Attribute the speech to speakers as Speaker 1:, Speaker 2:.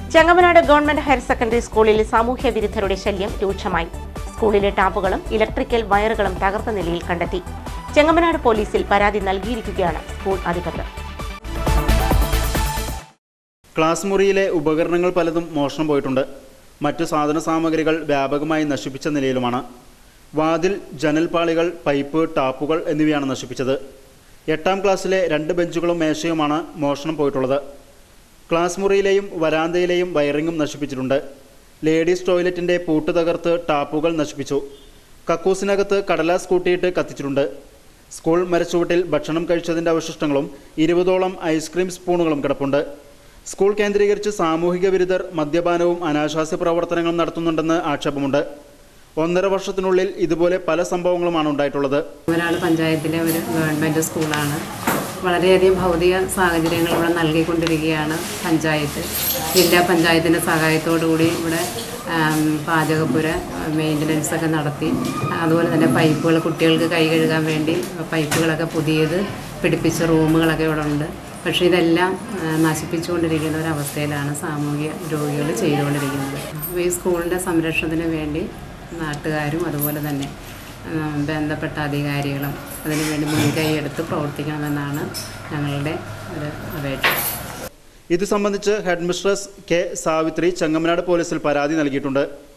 Speaker 1: Chengamanad government higher secondary സ്കൂളിൽ സാമൂഹ്യ വിരുദ്ധരുടെ ശല്യം രൂക്ഷമായി സ്കൂളിലെ ടാപ്പുകളും ഇലക്ട്രിക്കൽ വയറുകളും തകർത്ത നിലയിൽ കണ്ടെത്തി ചെങ്ങമനാട് പോലീസിൽ പരാതി നൽകിയിരിക്കുകയാണ് സ്കൂൾ അധികൃതർ
Speaker 2: ക്ലാസ് മുറിയിലെ ഉപകരണങ്ങൾ പലതും മോഷണം പോയിട്ടുണ്ട് മറ്റു സാധന സാമഗ്രികൾ വ്യാപകമായി നശിപ്പിച്ച നിലയിലുമാണ് വാതിൽ ജനൽപാളികൾ പൈപ്പ് ടാപ്പുകൾ എന്നിവയാണ് നശിപ്പിച്ചത് എട്ടാം ക്ലാസ്സിലെ രണ്ട് ബെഞ്ചുകളും മേശയുമാണ് മോഷണം പോയിട്ടുള്ളത് ക്ലാസ് മുറിയിലെയും വരാന്തയിലെയും വയറിങ്ങും നശിപ്പിച്ചിട്ടുണ്ട് ലേഡീസ് ടോയ്ലറ്റിൻ്റെ പൂട്ട് തകർത്ത് ടാപ്പുകൾ നശിപ്പിച്ചു കക്കൂസിനകത്ത് കടലാസ് കൂട്ടിയിട്ട് കത്തിച്ചിട്ടുണ്ട് സ്കൂൾ മരച്ചുവട്ടിൽ ഭക്ഷണം കഴിച്ചതിൻ്റെ അവശിഷ്ടങ്ങളും ഇരുപതോളം ഐസ്ക്രീം സ്പൂണുകളും കിടപ്പുണ്ട് സ്കൂൾ കേന്ദ്രീകരിച്ച് സാമൂഹിക വിരുദ്ധർ മദ്യപാനവും അനാശാസ്യ പ്രവർത്തനങ്ങളും നടത്തുന്നുണ്ടെന്ന് ആക്ഷേപമുണ്ട് ഒന്നര വർഷത്തിനുള്ളിൽ ഇതുപോലെ പല സംഭവങ്ങളുമാണ് ഉണ്ടായിട്ടുള്ളത്
Speaker 3: ഒരാൾ പഞ്ചായത്തിലെ ഒരു ഗവൺമെൻറ് സ്കൂളാണ് വളരെയധികം ഭൗതിക സാഹചര്യങ്ങൾ ഇവിടെ നൽകിക്കൊണ്ടിരിക്കുകയാണ് പഞ്ചായത്ത് ജില്ലാ പഞ്ചായത്തിൻ്റെ സഹായത്തോടുകൂടി ഇവിടെ ആം, പാചകപ്പുര മെയിൻ്റനൻസ് ഒക്കെ നടത്തി അതുപോലെ തന്നെ പൈപ്പുകൾ കുട്ടികൾക്ക് കൈ കഴുകാൻ വേണ്ടി പൈപ്പുകളൊക്കെ പുതിയത് പിടിപ്പിച്ച റൂമുകളൊക്കെ ഇവിടെ ഉണ്ട് പക്ഷേ ഇതെല്ലാം ആ, നശിപ്പിച്ചുകൊണ്ടിരിക്കുന്ന ഒരവസ്ഥയിലാണ് സാമൂഹിക രോഗികൾ ചെയ്തുകൊണ്ടിരിക്കുന്നത് അപ്പോൾ ഈ സ്കൂളിൻ്റെ സംരക്ഷണത്തിന് വേണ്ടി നാട്ടുകാരും അതുപോലെ തന്നെ ഉം, ബന്ധപ്പെട്ട അധികാരികളും അതിനുവേണ്ടി മുൻകൈ എടുത്ത് പ്രവർത്തിക്കണമെന്നാണ് ഞങ്ങളുടെ ഒരു അപേക്ഷ
Speaker 2: ഇത് സംബന്ധിച്ച് headmistress K Savitri Chengamanad പോലീസിൽ പരാതി നൽകിയിട്ടുണ്ട്